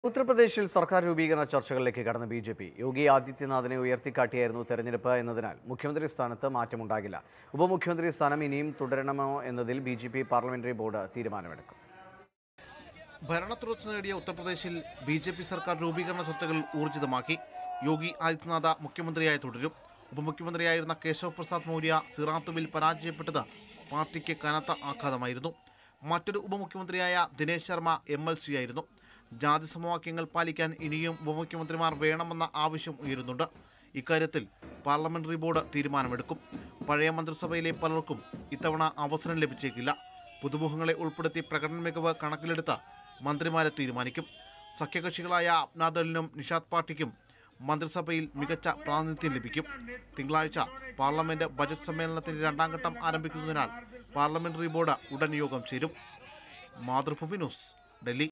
ഉത്തർപ്രദേശിൽ സർക്കാർ രൂപീകരണ ചർച്ചകളിലേക്ക് കടന്ന ബി ജെ പി യോഗി ആദിത്യനാഥിനെ ഉയർത്തിക്കാട്ടിയായിരുന്നു തെരഞ്ഞെടുപ്പ് എന്നതിനാൽ മുഖ്യമന്ത്രി സ്ഥാനത്ത് മാറ്റമുണ്ടാകില്ല ഉപമുഖ്യമന്ത്രി സ്ഥാനം ഇനിയും തുടരണമോ എന്നതിൽ B J P parliamentary board തീരുമാനമെടുക്കും ഭരണത്തുടർച്ച നേടിയ ഉത്തർപ്രദേശിൽ ബി ജെ പി സർക്കാർ രൂപീകരണ ചർച്ചകൾ ഊർജിതമാക്കി യോഗി ആദിത്യനാഥ മുഖ്യമന്ത്രിയായി തുടരും ഉപമുഖ്യമന്ത്രിയായിരുന്ന കേശവ് പ്രസാദ് മൗര്യ സിറാത്തുവിൽ പരാജയപ്പെട്ടത് പാർട്ടിക്ക് കനത്ത ആഘാതമായിരുന്നു മറ്റൊരു ഉപമുഖ്യമന്ത്രിയായ Dinesh Sharma M L C ആയിരുന്നു ജാതി സമവാക്യങ്ങൾ പാലിക്കാൻ ഇനിയും ഉപമുഖ്യമന്ത്രിമാർ വേണമെന്ന ആവശ്യം ഉയരുന്നുണ്ട് ഇക്കാര്യത്തിൽ പാർലമെന്ററി ബോർഡ് തീരുമാനമെടുക്കും പഴയ മന്ത്രിസഭയിലെ പലർക്കും ഇത്തവണ അവസരം ലഭിച്ചേക്കില്ല പുതുമുഖങ്ങളെ ഉൾപ്പെടുത്തി പ്രകടന മികവ് കണക്കിലെടുത്ത് മന്ത്രിമാരെ തീരുമാനിക്കും സഖ്യകക്ഷികളായ അപ്നാദളിനും നിഷാദ് പാർട്ടിക്കും മന്ത്രിസഭയിൽ മികച്ച പ്രാതിനിധ്യം ലഭിക്കും തിങ്കളാഴ്ച പാർലമെന്റ് ബജറ്റ് സമ്മേളനത്തിന്റെ രണ്ടാം ഘട്ടം ആരംഭിക്കുന്നതിനാൽ പാർലമെന്ററി ബോർഡ് ഉടൻ യോഗം ചേരും മാതൃഭൂമി ന്യൂസ് ഡൽഹി